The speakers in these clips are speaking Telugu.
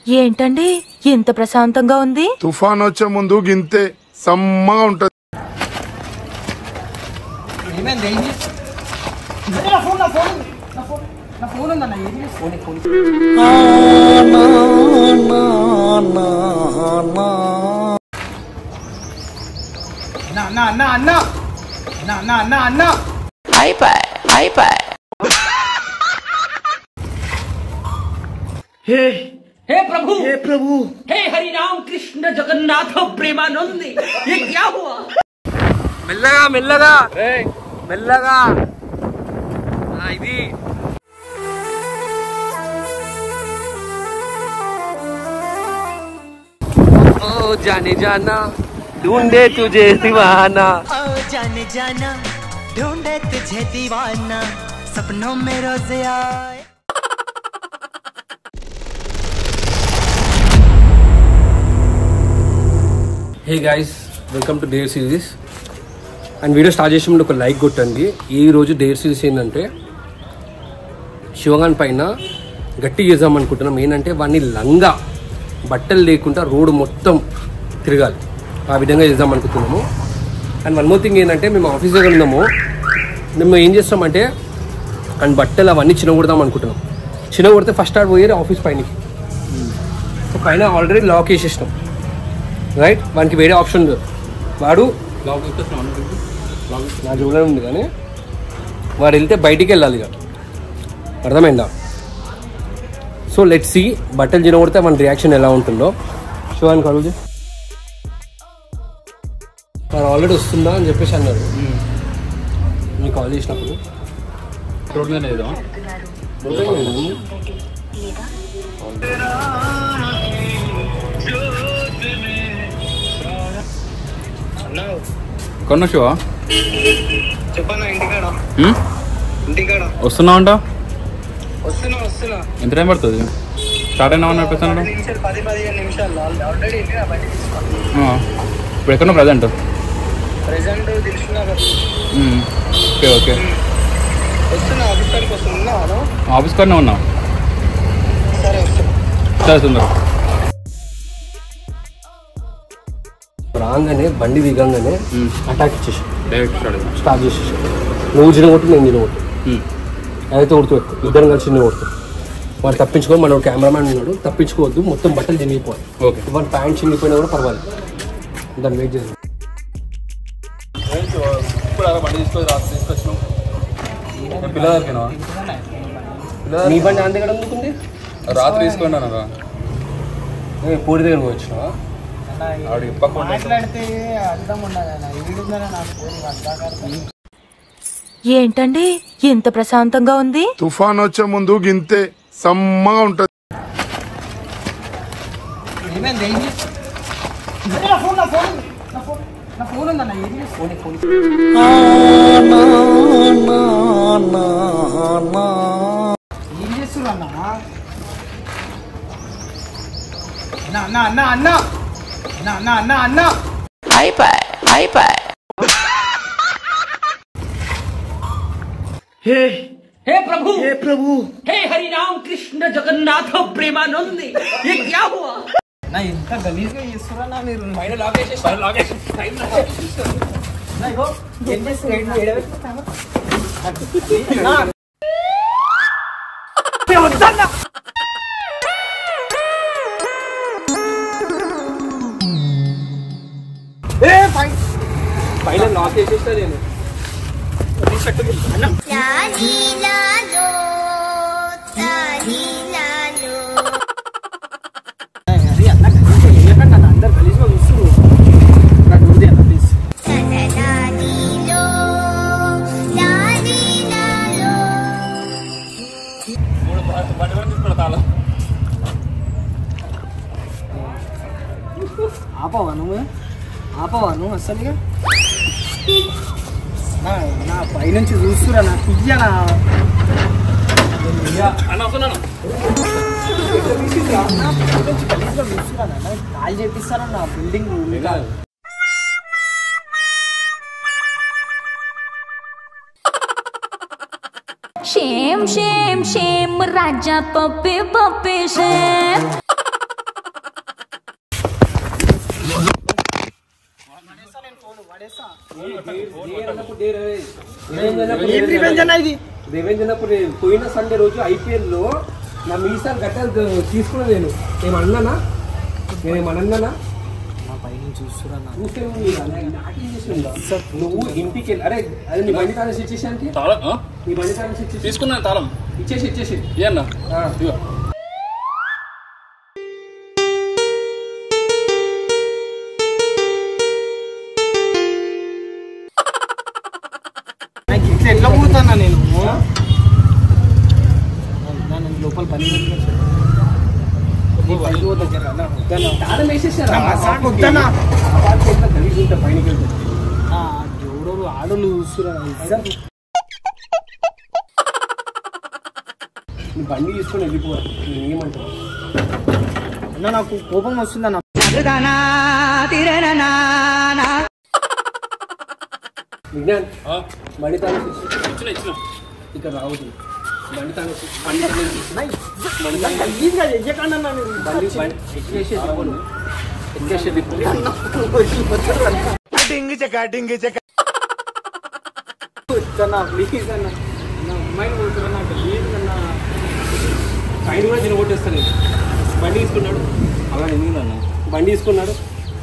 ఏంటండి ఇంత ప్రశాంతంగా ఉంది తుఫాన్ వచ్చే ముందు గింతే సమ్మగా ఉంటది ఏమైంది ఏం చేసి నా ఫోన్ నా ఫోన్ నా ఫోన్ నా ఫోన్ ఉందన్న ఏం చేసి ఫోన్ ఫోన్ అన్న అన్న అన్న అన్న అన్న అన్న అన్న అన్న हे हे प्रभु हे प्रभु हे हरि राम कृष्ण जगन्नाथ प्रेमानंद ये क्या हुआ మెల్లగా మెల్లగా మెల్లగా ఆ, ఇది ओ जाने जाना ढूंढे तुझे दीवाना आओ जाने जाना ढूंढे तुझे दीवाना सपनों में रोज आए hey guys welcome to dare series and video start చేసే ముందు ఒక లైక్ కొట్టండి ఈ రోజు డేర్ సిరీస్ ఏంటంటే శివగాన్ పైన గట్టి చేద్దాం అనుకుంటున్నాం ఏంటంటే వాడిని లంగా బట్టలు లేకుండా రోడ్డు మొత్తం తిరగాలి ఆ విధంగా చేద్దాం అనుకుంటున్నాము అండ్ వన్ మోర్ థింగ్ ఏంటంటే మేము ఆఫీస్ దగ్గర ఉన్నాము మేము ఏం చేస్తామంటే అండ్ బట్టలు అవన్నీ చిన్నగొడదాం అనుకుంటున్నాం చిన్నగొడితే ఫస్ట్ ఆడ పోయి ఆఫీస్ పైనకి సో పైన ఆల్రెడీ లాక్ వేసేసినాం రైట్ వానికి వేరే ఆప్షన్ లేదు వాడు నా జోబులో ఉంది కానీ వాడు వెళ్తే బయటికి వెళ్ళాలి ఇక అర్థమైందా సో లెట్ సి బట్టలు చినగొడితే మన రియాక్షన్ ఎలా ఉంటుందో శివానికి అడుగు వాడు ఆల్రెడీ వస్తుందా అని చెప్పేసి అన్నాడు నీకు కాల్ చేసినప్పుడు రోడ్ మీద ఏదో కొన్న శివ చెప్పన్నా ఇంటికాడ హ్మ్? ఇంటికాడ వస్తున్నావు అంట వస్తున్నా వస్తున్నా ఎంత టైం పడుతుంది స్టార్ట్ అయినా అని చెప్పేస్తాను పది నిమిషాలు పది పదిహేను నిమిషాలు ఆల్రెడీ వెళ్ళినా బయట తీసుకోండి ఇప్పుడు ఎక్కడ ప్రజెంట్ ప్రెసెంట్ తెలుసున్నా ఓకే ఓకే వస్తున్నా ఆఫీస్ కాడికి వస్తున్నా ఆఫీస్ కాడనే ఉన్నావు సరే వస్తున్నా సరే సుందరం రాగానే బండి దిగంగానే అటాక్ ఇచ్చేసి డైరెక్ట్ స్టార్ట్ అవుతాం స్టార్ట్ చేసేసి నువ్వు చిన్నగొట్టు నేను చిన్నగొట్టు అయితే కొడుతూ ఇద్దరం కలిసి చిన్న కొడుతూ వాడు తప్పించుకొని మన కెమెరామ్యాన్ ఉన్నాడు తప్పించుకోవద్దు మొత్తం బట్టలు చినిగిపోవాలి ఓకే వాడి ప్యాంట్ చినిగిపోయినా కూడా పర్వాలేదు దాన్ని వెయిట్ చేసి ఇప్పుడు అలా బండి తీసుకొని రాత్రి తీసుకొచ్చినాం పిల్లలకేనా నీ బండి అంత దగ్గర అందుకుంది రాత్రి తీసుకొని అన్నదా పూడి దగ్గర వచ్చినావా ఆవిడ ఇప్పకుండా మాట్లాడితే అర్థం ఉండదు అన్న వీడుందన్న నాకు ఫోన్ అర్థం ఏంటండి ఇంత ప్రశాంతంగా ఉంది తుఫాన్ వచ్చే ముందు గింతే సమ్మగా ఉంటది ఏమైంది ఏం చేసి నా ఫోన్ నా ఫోన్ నా ఫోన్ నా ఫోన్ ఉందన్న ఏం చేసి ఫోన్ ఫోన్ ఏం చేస్తున్నా అన్న అన్న అన్న అన్న అన్న అన్న అన్న అన్న హే हे प्रभु హే ప్రభు हे हरि राम कृष्ण जगन्नाथ प्रेमानंद ये क्या हुआ నా ఎంత గలీజ్గా చేస్తున్నా మీరు పైన లాక్ చేసేసి పైన లాక్ చేసేసి నా ఇగో ఏం చేస్తున్నా ఏడు ఏడవెట్టుకుంటాను వద్దన్నా ఏ పైన పైన లాక్ చేసేస్తా నేను అది అన్న గలీజ్గా చేయకండి అన్న అందరు గలీజ్గా చూస్తున్నారు నాకు ఉంది అన్న ప్లీజ్ ఆపవా నువ్వు ఆపవా నువ్వు అసలుగా నా నా పైనుంచి చూస్తురా నా తీయనా కాల్ చేపిస్తారా నా బిల్డింగ్ शेम शेम शेम राजा पप्पे पप्पे शेम అన్నప్పుడు డే రే. రివెంజ్ అన్నప్పుడు ఏం రివెంజ్ రివెంజ్ అన్న ఇది రివెంజ్ అన్నప్పుడు నేను పోయిన సండే రోజు ఐపీఎల్ లో నా మీసాలు గట్టాలు తీసుకున్నా నేను ఏమన్నానా నేను ఏమన్నానా నా పైన చూస్తున్నా చూస్తే నువ్వు ఇలా నాకేం చేసిందా? నువ్వు ఇంటికి వెళ్ళి అరే అదే నీ బండి తాళం ఇచ్చేసానికి తాళం ఆ? నీ బండి తాళం ఇచ్చేసి తీసుకున్నాను తాళం ఇచ్చేసి ఇచ్చేసి ఏ అన్న ఆ. ఇదిగో. నాకు ఇట్లా ఎట్లా పోతానా నేను నా- నేను లోపల పని ఉంది. నీ పనికి పోతా జర అన్న, వద్దన్నా. తాళం వేసేసారా నా మసాకు వద్దన్నా. ఆ వాళ్ళకి ఎంత గలీజ్ ఉంటే పైనకి వెళ్తే ఆ, ఎవడోరు ఆడోళ్ళు చూస్తురా నీ బండి తీసుకొని వెళ్ళిపోవాలి నేను ఏమంటావు అన్న నాకు కోపం వస్తుందన్న విజ్ఞాన్ ఆ, బండి తాళం ఇచ్చేసి ఇచ్చిన ఇచ్చిన ఇక్కడ రావద్దు బండి తాళం ఇచ్చేసి బండి తాళం ఇచ్చేసి బండి తాళం గలీజ్గా చెయ్యకండి అన్న మీరు. బండి బండి ఎక్కేసి వెళ్ళిపోను ఎక్కేసి వెళ్ళిపో వద్దన్నా, ప్లీజ్ అన్న నా అమ్మాయిని పోతున్నా నాకు గలీజ్ అన్న పైన కూడా నేను ఓటేస్తాను నేను బండి తీసుకున్నాడు అలా ఎందుకు బండి తీసుకున్నాడు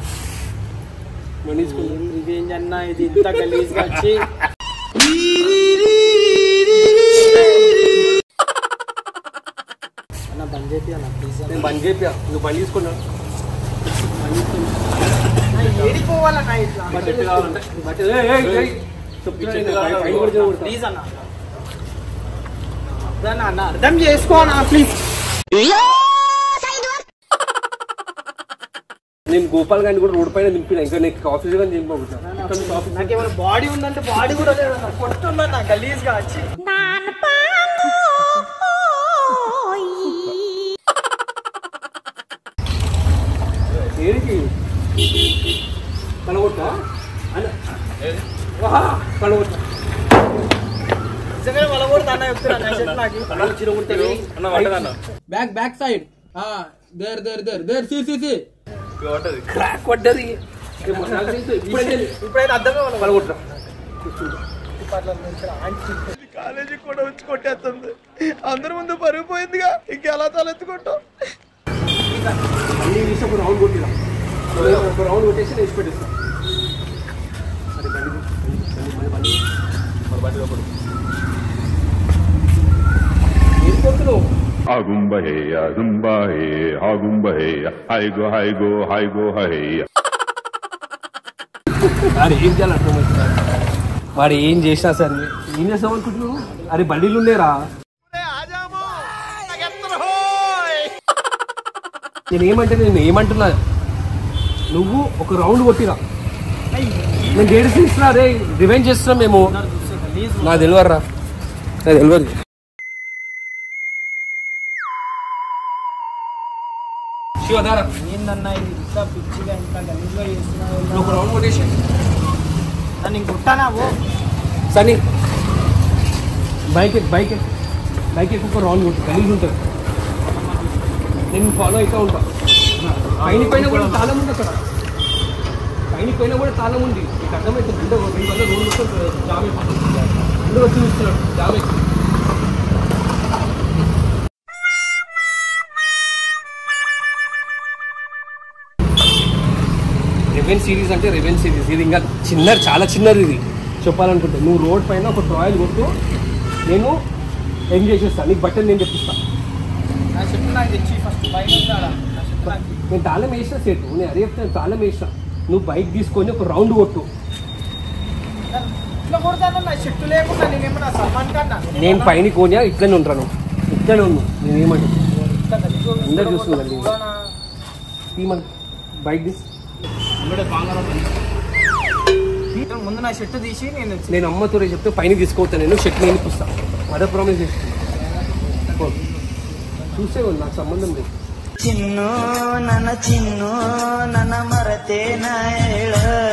బండి తీసుకున్నాడు ఏం రివెంజ్ అన్న ఇది ఇంత గలీజ్గా వచ్చి అన్న బంద్ చేపి అన్న ప్లీజ్ నేను బండి చెప్పా నువ్వు బండి తీసుకున్నాడు ఏడిపోవాలన్న ఇట్లా చెట్టు కావాలంటే బట్ ఏయ్, ఏయ్, ఏయ్. చెప్తున్నా నేను, పై- పైన కూడా చేయకూడదు. ప్లీజ్ అన్న అర్థం అన్న అర్థం చేసుకో అన్న ప్లీజ్ నేను గోపాల్ గారిని కూడా రోడ్ పైన నింపిన ఇంకా నీకు ఆఫీస్ కానీ నింపబోతున్నా ఇక్కడ నుంచి ఆఫీస్ నాకు ఏమైనా బాడీ ఉందంటే బాడీ కూడా లేదన్న కొట్టున్నా నా గలీజ్గా వచ్చి దేనికి కలగొట్టా అన్న వాహ్, కలగొట్టా నిజంగానే వలగొడతా అన్న చెప్తున్నా నా షర్ట్ నాకు కలగొట్టు చిరగొట్టావి. అన్న పడ్డదన్న back back side there there there there see see see crack పడ్డది ఏమో నాకు తెలుసు, ఇప్పుడే తెలియదు. ఇప్పుడైతే అర్థమే వలగొడతా కలగొట్టరా కాలేజీ కూడా వచ్చి కొట్టేస్తుంది అందరి ముందు పరుగు పోయిందిగా ఇంకెలా తలెత్తుకుంటాం అన్ని తీసి ఒక రౌండ్ కొట్టిరా ఒక రౌండ్ కొట్టేసి నేను పెట్టేస్తా అరే బండి బండి, బండి, బండి, బండి. ఏం కొడుతున్నావు Agumba hey, agumba hey, agumba hey, hi go, hi go, hi go, hi. వాడు ఏం చేయాలి అర్థమవుతుంది వాడు ఏం చేసినా సరే ఏం చేస్తావు అనుకుంటున్నావు అరే బండిలు ఉన్నాయిరా నేను ఏమంటే నేను ఏమంటున్నా నువ్వు ఒక రౌండ్ కొట్టిరా నేను డేట్ తీస్తున్నా అరే రివెంజ్ చేస్తున్నాం మేము నాకు తెలియదురా నాకు తెలియదు శివధారా ఏందన్నా ఇది ఇంత పిచ్చిగా ఇంత గలీజ్గా నువ్వు చేస్తున్నావు ఒక రౌండ్ కొట్టేసి నన్ను ఇంక కొట్టానా ఓ సని బైక్ ఎక్కి బైక్ ఎక్కి బైక్ ఎక్కి ఒక రౌండ్ కొట్టు కలిగి ఉంటుంది నేను ఫాలో అవుతా ఉంటా పైన పైన కూడా తాళం ఉంది అక్కడ పైన పైన కూడా తాళం ఉంది నీకు అర్థమవుతుంది అంటే ఒక రెండు వందల రోడ్లు మొత్తం జామ్ అయిపోతుంది అందరూ వచ్చి చూస్తున్నాడు జామ్ అయిపోతుంది రెవెన్ సిరీస్ అంటే రెవెన్ సిరీస్ ఇది ఇంకా చిన్నది చాలా చిన్నది ఇది చెప్పాలనుకుంటే నువ్వు రోడ్ పైన ఒక ట్రాయల్ కొట్టు నేను ఏం చేసేస్తాను నీకు బట్టలు నేను తెప్పిస్తాను నా షర్ట్ నాకు తెచ్చి ఫస్ట్ బయట ఉండాలా నా షర్ట్ నాకు నేను తాళం వేసిన సేటు నేను అదే చెప్తాను తాళం వేసిన నువ్వు బైక్ తీసుకొని ఒక రౌండ్ కొట్టు ఇట్లా కొడతాను నా షర్ట్ లేకుండా నేనేమన్నా సల్మాన్ ఖాన్ నా? నేను పైన కోనియా ఇట్లనే ఉంటాను ఇట్లనే ఉన్నాను నేను ఏమంటాను ఇంత గలీజ్గా అందరు చూస్తున్నారు కూడా నా- తీమని బైక్ తీసి ముందు నా షర్ట్ తీసి నేను నేను అమ్మతో చెప్తే పైన తీసుకోవద్తాను నేను షర్ట్ నేను ఇప్పిస్తాను అదే ప్రామిస్ చేస్తాను చూసే నాకు సంబంధం లేదు ಚಿನ್ನು ನನ್ನ ಚಿನ್ನು ನನ್ನ ಮರತೆ ಹೇಳ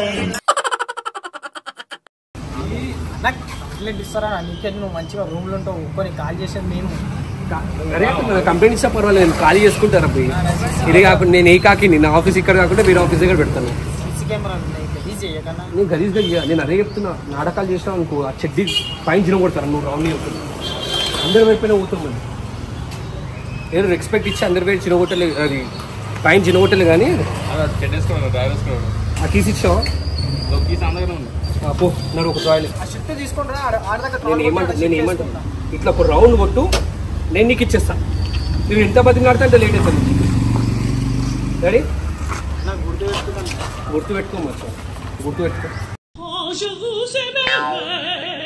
నాకు కంప్లైంట్ ఇస్తారా నీకే నువ్వు మంచిగా రూమ్ లో ఉంటావు ఒక్కొని కాల్ చేసేది మేము అరే కంపెనీ ఇచ్చా పర్వాలేదు నేను ఖాళీ చేసుకుంటారు అబ్బాయి ఇదే కాకుండా నేను ఏ కాకి నా ఆఫీస్ ఇక్కడ కాకుండా వేరే ఆఫీస్ దగ్గర పెడతాను సీసీ కెమెరాలు ఉన్నాయి ఇక్కడ గలీజ్ చేయకన్నా నేను గలీజ్గా ఇయ్య. నేను అదే చెప్తున్నా నాటకాలు చేసినావు అనుకో ఆ చెడ్డి పైన చినగొడతారు నువ్వు రౌండ్ చెప్తున్నా అందరి వైపునే పోతాం మళ్ళీ ఏదో రెస్పెక్ట్ ఇచ్చి అందరి వైపు చినగొట్టలే అది పైన చినగొట్టలే కానీ చెడ్డేసుకున్నాను డ్రైవర్ వేసుకున్నాను ఆ కీస్ ఇచ్చావా ఈ సాందగానే ఉంది ఆ, పో నడు ఒక టాయిలెట్ ఆ షిఫ్ట్ తీసుకుంటారా ఆడ దగ్గర నేను ఏమంటా నేను ఏమంటా ఇట్లా ఒక రౌండ్ కొట్టు నేను నీకు ఇచ్చేస్తా నువ్వు ఎంత బతికి ఆడితే అంత లేట్ అవుతుంది రెడీ నాకు గుర్తు పెట్టుకున్నాను గుర్తు పెట్టుకో మచ్చా గుర్తు పెట్టుకో je vous aimerai.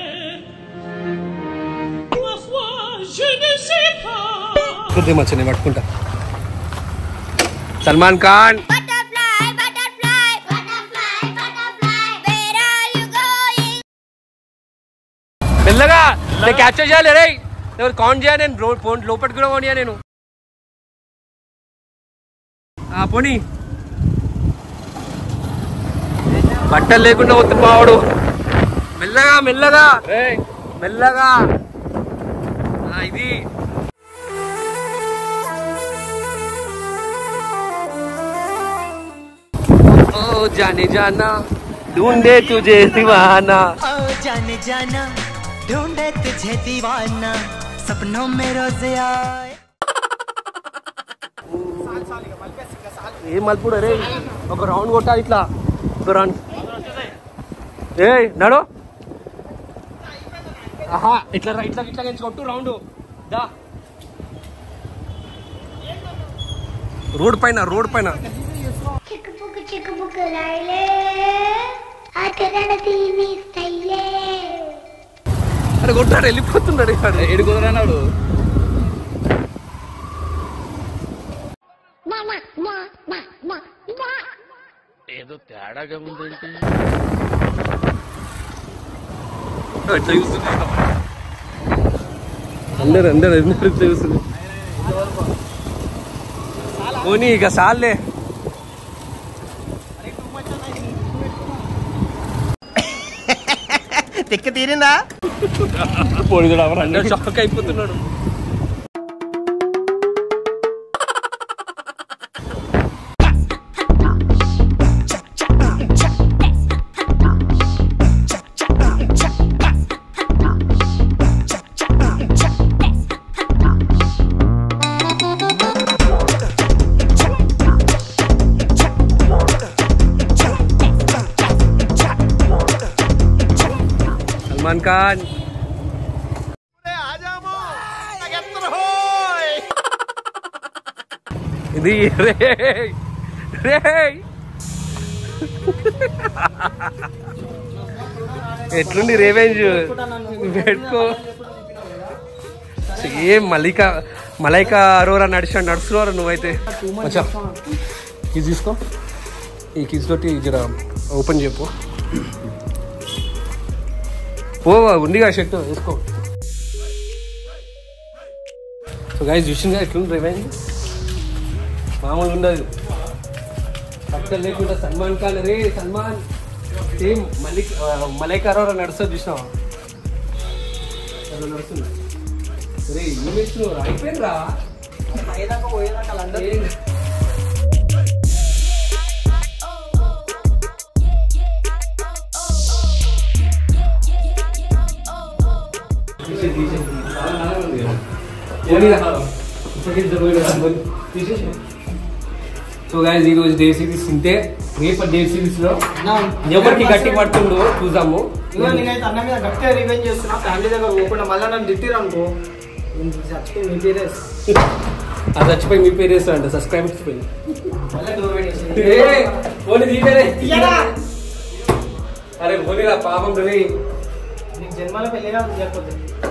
Ma foi, je ne sais pas. గుర్తు మచ్చా నేను పట్టుకుంటా సల్మాన్ ఖాన్ మెల్లగా నేను క్యాప్చర్ చేయాలి రే ఎవరు కౌంట్ చేయాలి నేను రో- ఫోన్ లోపలికి కూడా పోనీయా నేను ఆ, పోనీ బట్టలు లేకుండా వస్తుంది మావాడు మెల్లగా మెల్లగా మెల్లగా ఆ, ఇది ओ जाने जाना ढूंढे तुझे दीवाना ओ जाने जाना ढूंढे तुझे दीवाना सपनों में रोज आए ఏ మలుపుడు రే ఒక రౌండ్ కొట్టా ఇట్లా ఒక రౌండ్ ఏ నడు ఆహా ఇట్లా రా, ఇట్లా ఇట్లా నుంచి కొట్టు రౌండ్ దా రోడ్ పైన రోడ్ పైన చిక్కుపుకు చిక్కుపుకు రైలే ఆటగాడ తీని స్టైలే అరే కొట్టాడు వెళ్ళిపోతున్నాడు ఇక్కడ ఏడు కుదరన్నాడు ఏదో తేడాగా ఉందేంటి అట్లా చూస్తున్నాడు అందరు అందరు అందరు ఇట్లా చూస్తున్నారు పోనీ ఇక సాల్లే తిక్క తీరిందా అందరు షాక్ అయిపోతున్నాడు సల్మాన్ ఖాన్ ఇది రే రే ఎట్లుంది రేవేంజ్ పెట్టుకో ఏం మలిక మలైక అరోరా నడిచా నడుచుకోరా నువ్వైతే అచ్చా కీజ్ తీసుకో ఈ కీజ్ తోటి జర ఓపెన్ చెప్పు ఓ ఉందిగా షర్ట్ వేసుకో సో గైస్ చూసిందిగా ఎట్లుంది రివెంజ్ మామూలు ఉండదు పక్కన లేకుండా సల్మాన్ ఖాన్ రే సల్మాన్ సేమ్ మలిక్ మలైక్ అరోరా నడుస్తుంది చూసినావా అలా నడుస్తుంది రే ఏం వేస్తున్నావు అయిపోయిందిరా అయ్యేదాకా పోయేదాకా వాళ్ళందరూ ఏం సో గాయస్ ఈ రోజు డే సిరీస్ ఇంతే రేపటి డే సిరీస్ లో ఎవరికి గట్టి పడుతుండో చూద్దాము ఇదిగో నేనైతే అన్న మీద గట్టిగా రివెంజ్ చేస్తున్నా ఫ్యామిలీ దగ్గర పోకుండా మళ్ళీ నన్ను తిట్టిరు అనుకో నేను చచ్చిపోయి మీ పేరే అది చచ్చిపోయి మీ పేరు వేస్తా అంట సబ్స్క్రైబర్స్ పోయి మళ్ళీ డోర్ పెట్టేసి పోనీ తీపేరే తీయరా? అరే పోనీరా పాపం రే నీకు జన్మలో పెళ్ళిగా లేకపోతే